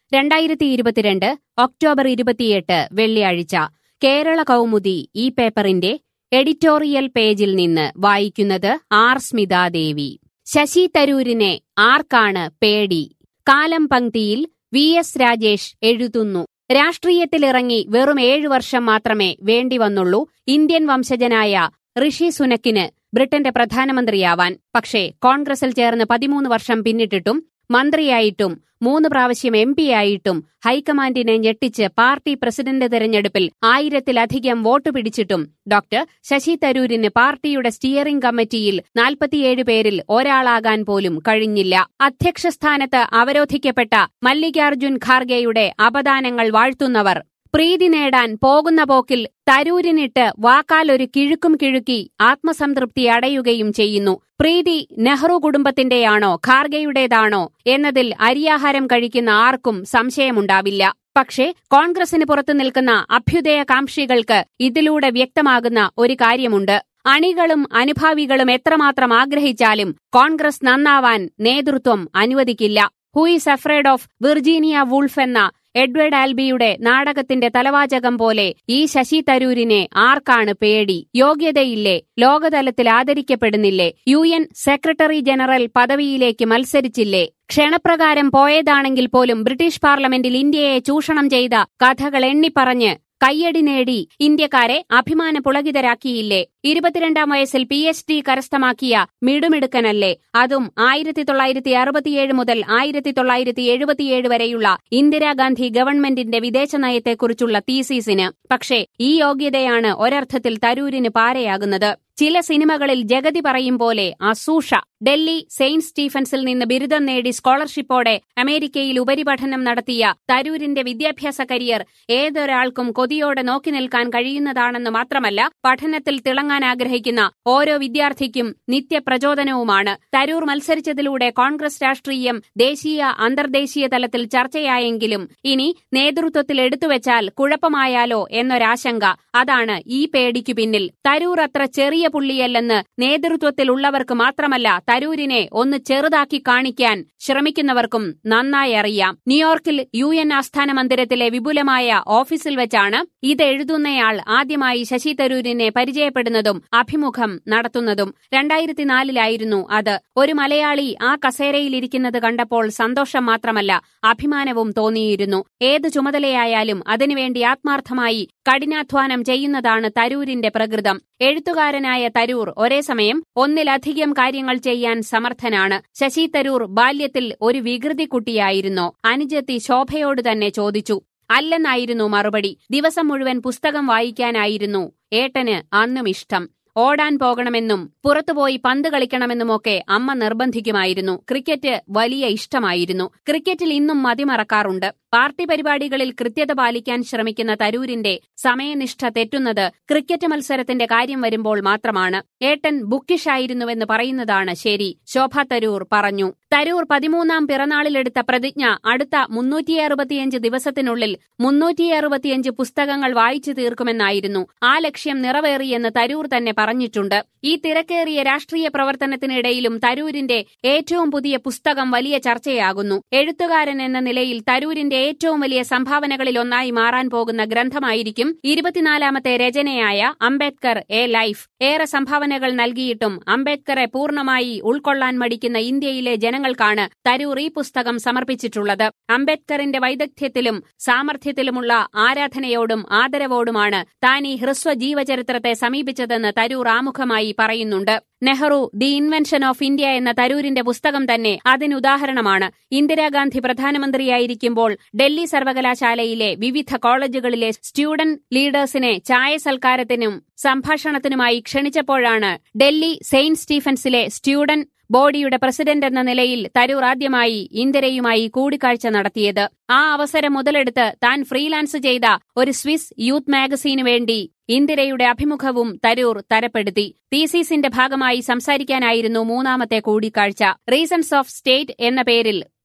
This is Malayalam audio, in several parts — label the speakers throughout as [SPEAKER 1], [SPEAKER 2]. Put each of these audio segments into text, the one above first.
[SPEAKER 1] രണ്ടായിരത്തി ഇരുപത്തിരണ്ട് ഒക്ടോബർ ഇരുപത്തിയെട്ട് വെള്ളിയാഴ്ച കേരള കൗമുദി ഈ പേപ്പറിന്റെ എഡിറ്റോറിയൽ പേജിൽ നിന്ന് വായിക്കുന്നത് ആർ സ്മിതാദേവി ശശി തരൂരിനെ ആർക്കാണ് പേടി കാലം പങ്ക്തിയിൽ വി എസ് രാജേഷ് എഴുതുന്നു രാഷ്ട്രീയത്തിലിറങ്ങി വെറും ഏഴു വർഷം മാത്രമേ വേണ്ടിവന്നുള്ളൂ ഇന്ത്യൻ വംശജനായ ഋഷി സുനക്കിന് ബ്രിട്ടന്റെ പ്രധാനമന്ത്രിയാവാൻ പക്ഷേ കോൺഗ്രസിൽ ചേർന്ന് പതിമൂന്ന് വർഷം പിന്നിട്ടിട്ടും മന്ത്രിയായിട്ടും മൂന്ന് പ്രാവശ്യം എം പിയായിട്ടും ഹൈക്കമാൻഡിനെ ഞെട്ടിച്ച് പാർട്ടി പ്രസിഡന്റ് തെരഞ്ഞെടുപ്പിൽ ആയിരത്തിലധികം വോട്ട് പിടിച്ചിട്ടും ഡോക്ടർ ശശി തരൂരിന് പാർട്ടിയുടെ സ്റ്റിയറിംഗ് കമ്മിറ്റിയിൽ നാൽപ്പത്തിയേഴ് പേരിൽ ഒരാളാകാൻ പോലും കഴിഞ്ഞില്ല അധ്യക്ഷ സ്ഥാനത്ത് അവരോധിക്കപ്പെട്ട മല്ലികാർജുൻ ഖാർഗെയുടെ അപദാനങ്ങൾ വാഴ്ത്തുന്നവർ പ്രീതി നേടാൻ പോകുന്ന പോക്കിൽ തരൂരിനിട്ട് വാക്കാലൊരു കിഴുക്കും കിഴുക്കി ആത്മസംതൃപ്തി അടയുകയും ചെയ്യുന്നു പ്രീതി നെഹ്റു കുടുംബത്തിന്റെയാണോ ഖാർഗെയുടേതാണോ എന്നതിൽ അരിയാഹാരം കഴിക്കുന്ന ആർക്കും സംശയമുണ്ടാവില്ല പക്ഷേ കോൺഗ്രസിന് പുറത്തു നിൽക്കുന്ന അഭ്യുദയകാംക്ഷികൾക്ക് ഇതിലൂടെ വ്യക്തമാകുന്ന ഒരു കാര്യമുണ്ട് അണികളും അനുഭാവികളും എത്രമാത്രം ആഗ്രഹിച്ചാലും കോൺഗ്രസ് നന്നാവാൻ നേതൃത്വം അനുവദിക്കില്ല who's afraid of Virginia Woolf എന്ന എഡ്വേർഡ് ആൽബിയുടെ നാടകത്തിന്റെ തലവാചകം പോലെ ഈ ശശി തരൂരിനെ ആർക്കാണ് പേടി യോഗ്യതയില്ലേ ലോകതലത്തിൽ ആദരിക്കപ്പെടുന്നില്ലേ യു എൻ സെക്രട്ടറി ജനറൽ പദവിയിലേക്ക് മത്സരിച്ചില്ലേ ക്ഷണപ്രകാരം പോയതാണെങ്കിൽ പോലും ബ്രിട്ടീഷ് പാർലമെന്റിൽ ഇന്ത്യയെ ചൂഷണം ചെയ്ത കഥകൾ എണ്ണിപ്പറഞ്ഞ് കയ്യടി നേടി ഇന്ത്യക്കാരെ അഭിമാന പുളകിതരാക്കിയില്ലേ ഇരുപത്തിരണ്ടാം വയസ്സിൽ പി എച്ച് ഡി കരസ്ഥമാക്കിയ മിടുമിടുക്കനല്ലേ അതും ആയിരത്തി തൊള്ളായിരത്തി അറുപത്തിയേഴ് മുതൽ ആയിരത്തി തൊള്ളായിരത്തി എഴുപത്തിയേഴ് വരെയുള്ള ഇന്ദിരാഗാന്ധി ഗവൺമെന്റിന്റെ വിദേശ നയത്തെക്കുറിച്ചുള്ള തീസീസിന് പക്ഷേ ഈ യോഗ്യതയാണ് ഒരർത്ഥത്തിൽ തരൂരിന് പാരയാകുന്നത് ചില സിനിമകളിൽ ജഗതി പറയും പോലെ അസൂഷ ഡൽഹി സെയിന്റ് സ്റ്റീഫൻസിൽ നിന്ന് ബിരുദം നേടി സ്കോളർഷിപ്പോടെ അമേരിക്കയിൽ ഉപരിപഠനം നടത്തിയ തരൂരിന്റെ വിദ്യാഭ്യാസ കരിയർ ഏതൊരാൾക്കും കൊതിയോടെ നോക്കി നിൽക്കാൻ കഴിയുന്നതാണെന്ന് മാത്രമല്ല പഠനത്തിൽ തിളങ്ങാൻ ആഗ്രഹിക്കുന്ന ഓരോ വിദ്യാർത്ഥിക്കും നിത്യപ്രചോദനവുമാണ് തരൂർ മത്സരിച്ചതിലൂടെ കോൺഗ്രസ് രാഷ്ട്രീയം ദേശീയ അന്തർദേശീയ തലത്തിൽ ചർച്ചയായെങ്കിലും ഇനി നേതൃത്വത്തിൽ എടുത്തുവെച്ചാൽ കുഴപ്പമായാലോ എന്നൊരാശങ്ക അതാണ് ഈ പേടിക്കു പിന്നിൽ തരൂർ അത്ര ചെറിയ പുള്ളിയല്ലെന്ന് നേതൃത്വത്തിലുള്ളവർക്ക് മാത്രമല്ല തരൂരിനെ ഒന്ന് ചെറുതാക്കി കാണിക്കാൻ ശ്രമിക്കുന്നവർക്കും നന്നായി അറിയാം ന്യൂയോർക്കിൽ യു എൻ ആസ്ഥാന മന്ദിരത്തിലെ വിപുലമായ ഓഫീസിൽ വെച്ചാണ് ഇത് എഴുതുന്നയാൾ ആദ്യമായി ശശി തരൂരിനെ പരിചയപ്പെടുന്നതും അഭിമുഖം നടത്തുന്നതും രണ്ടായിരത്തിനാലിലായിരുന്നു അത് ഒരു മലയാളി ആ കസേരയിലിരിക്കുന്നത് കണ്ടപ്പോൾ സന്തോഷം മാത്രമല്ല അഭിമാനവും തോന്നിയിരുന്നു ഏത് ചുമതലയായാലും അതിനുവേണ്ടി ആത്മാർത്ഥമായി കഠിനാധ്വാനം ചെയ്യുന്നതാണ് തരൂരിന്റെ പ്രകൃതം എഴുത്തുകാരനായ തരൂർ ഒരേ സമയം ഒന്നിലധികം കാര്യങ്ങൾ ചെയ്യാൻ സമർത്ഥനാണ് ശശി തരൂർ ബാല്യത്തിൽ ഒരു വികൃതി കുട്ടിയായിരുന്നോ അനുജത്തി ശോഭയോട് തന്നെ ചോദിച്ചു അല്ലെന്നായിരുന്നു മറുപടി ദിവസം മുഴുവൻ പുസ്തകം വായിക്കാനായിരുന്നു ഏട്ടന് അന്നും ഇഷ്ടം ഓടാൻ പോകണമെന്നും പുറത്തുപോയി പന്ത് കളിക്കണമെന്നുമൊക്കെ അമ്മ നിർബന്ധിക്കുമായിരുന്നു ക്രിക്കറ്റ് വലിയ ഇഷ്ടമായിരുന്നു ക്രിക്കറ്റിൽ ഇന്നും മതിമറക്കാറുണ്ട് പാർട്ടി പരിപാടികളിൽ കൃത്യത പാലിക്കാൻ ശ്രമിക്കുന്ന തരൂരിന്റെ സമയനിഷ്ഠ തെറ്റുന്നത് ക്രിക്കറ്റ് മത്സരത്തിന്റെ കാര്യം വരുമ്പോൾ മാത്രമാണ് ഏട്ടൻ ബുക്കിഷായിരുന്നുവെന്ന് പറയുന്നതാണ് ശരി ശോഭ തരൂർ പറഞ്ഞു തരൂർ പതിമൂന്നാം പിറന്നാളിലെടുത്ത പ്രതിജ്ഞ അടുത്ത മുന്നൂറ്റി അറുപത്തിയഞ്ച് ദിവസത്തിനുള്ളിൽ മുന്നൂറ്റി അറുപത്തിയഞ്ച് പുസ്തകങ്ങൾ വായിച്ചു തീർക്കുമെന്നായിരുന്നു ആ ലക്ഷ്യം നിറവേറിയെന്ന് തരൂർ തന്നെ പറഞ്ഞിട്ടുണ്ട് ഈ തിരക്കേറിയ രാഷ്ട്രീയ പ്രവർത്തനത്തിനിടയിലും തരൂരിന്റെ ഏറ്റവും പുതിയ പുസ്തകം വലിയ ചർച്ചയാകുന്നു എഴുത്തുകാരൻ എന്ന നിലയിൽ തരൂരിന്റെ ഏറ്റവും വലിയ സംഭാവനകളിൽ ഒന്നായി മാറാൻ പോകുന്ന ഗ്രന്ഥമായിരിക്കും ഇരുപത്തിനാലാമത്തെ രചനയായ അംബേദ്കർ എ ലൈഫ് ഏറെ സംഭാവനകൾ നൽകിയിട്ടും അംബേദ്കറെ പൂർണ്ണമായി ഉൾക്കൊള്ളാൻ മടിക്കുന്ന ഇന്ത്യയിലെ ജനങ്ങൾക്കാണ് തരൂർ ഈ പുസ്തകം സമർപ്പിച്ചിട്ടുള്ളത് അംബേദ്കറിന്റെ വൈദഗ്ധ്യത്തിലും സാമർഥ്യത്തിലുമുള്ള ആരാധനയോടും ആദരവോടുമാണ് താൻ ഈ ഹ്രസ്വ ജീവചരിത്രത്തെ സമീപിച്ചതെന്ന് തരൂർ ആമുഖമായി പറയുന്നുണ്ട് Nehru the invention of India എന്ന തരൂരിന്റെ പുസ്തകം തന്നെ അതിനുദാഹരണമാണ് ഇന്ദിരാഗാന്ധി പ്രധാനമന്ത്രിയായിരിക്കുമ്പോൾ ഡൽഹി സർവകലാശാലയിലെ വിവിധ കോളേജുകളിലെ സ്റ്റുഡന്റ് ലീഡേഴ്സിനെ ചായ സൽക്കാരത്തിനും സംഭാഷണത്തിനുമായി ക്ഷണിച്ചപ്പോഴാണ് ഡൽഹി സെയിന്റ് സ്റ്റീഫൻസിലെ സ്റ്റുഡന്റ് ബോഡിയുടെ പ്രസിഡന്റ് എന്ന നിലയിൽ തരൂർ ആദ്യമായി ഇന്ദിരയുമായി കൂടിക്കാഴ്ച നടത്തിയത് ആ അവസരം മുതലെടുത്ത് താൻ ഫ്രീലാൻസ് ചെയ്ത ഒരു സ്വിസ് യൂത്ത് മാഗസീനു വേണ്ടി ഇന്ദിരയുടെ അഭിമുഖവും തരൂർ തരപ്പെടുത്തി തീസീസിന്റെ ഭാഗമായി സംസാരിക്കാനായിരുന്നു മൂന്നാമത്തെ കൂടിക്കാഴ്ച റീസൺസ് ഓഫ് സ്റ്റേറ്റ് എന്ന പേരിൽ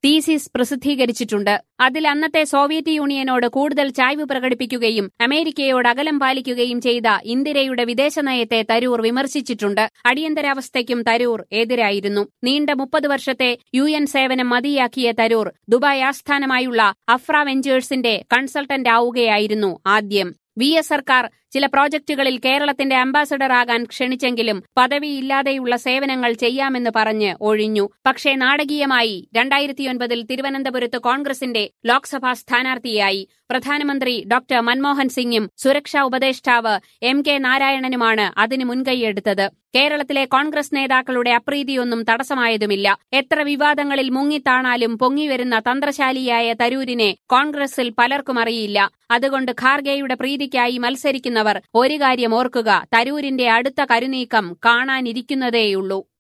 [SPEAKER 1] തീസിസ് പ്രസിദ്ധീകരിച്ചിട്ടുണ്ട് അതിൽ അന്നത്തെ സോവിയറ്റ് യൂണിയനോട് കൂടുതൽ ചായ്വ് പ്രകടിപ്പിക്കുകയും അമേരിക്കയോട് അകലം പാലിക്കുകയും ചെയ്ത ഇന്ദിരയുടെ വിദേശനയത്തെ തരൂർ വിമർശിച്ചിട്ടുണ്ട് അടിയന്തരാവസ്ഥയ്ക്കും തരൂർ എതിരായിരുന്നു നീണ്ട മുപ്പത് വർഷത്തെ യു എൻ സേവനം മതിയാക്കിയ തരൂർ ദുബായ് ആസ്ഥാനമായുള്ള അഫ്ര വെഞ്ചേഴ്സിന്റെ കൺസൾട്ടന്റ് ആവുകയായിരുന്നു ആദ്യം വി എസ് സർക്കാർ ചില പ്രോജക്ടുകളിൽ കേരളത്തിന്റെ അംബാസഡർ ആകാൻ ക്ഷണിച്ചെങ്കിലും പദവിയില്ലാതെയുള്ള സേവനങ്ങൾ ചെയ്യാമെന്ന് പറഞ്ഞ് ഒഴിഞ്ഞു പക്ഷേ നാടകീയമായി രണ്ടായിരത്തിയൊൻപതിൽ തിരുവനന്തപുരത്ത് കോൺഗ്രസിന്റെ ലോക്സഭാ സ്ഥാനാർത്ഥിയായി പ്രധാനമന്ത്രി ഡോക്ടർ മൻമോഹൻ സിംഗും സുരക്ഷാ ഉപദേഷ്ടാവ് എം കെ നാരായണനുമാണ് അതിന് മുൻകൈയെടുത്തത് കേരളത്തിലെ കോൺഗ്രസ് നേതാക്കളുടെ അപ്രീതിയൊന്നും തടസ്സമായതുമില്ല എത്ര വിവാദങ്ങളിൽ മുങ്ങിത്താണാലും പൊങ്ങിവരുന്ന തന്ത്രശാലിയായ തരൂരിനെ കോൺഗ്രസിൽ പലർക്കും അറിയില്ല അതുകൊണ്ട് ഖാർഗെയുടെ പ്രീതിക്കായി മത്സരിക്കുന്നവർ ഒരു കാര്യം ഓർക്കുക തരൂരിന്റെ അടുത്ത കരുനീക്കം കാണാനിരിക്കുന്നതേയുള്ളൂ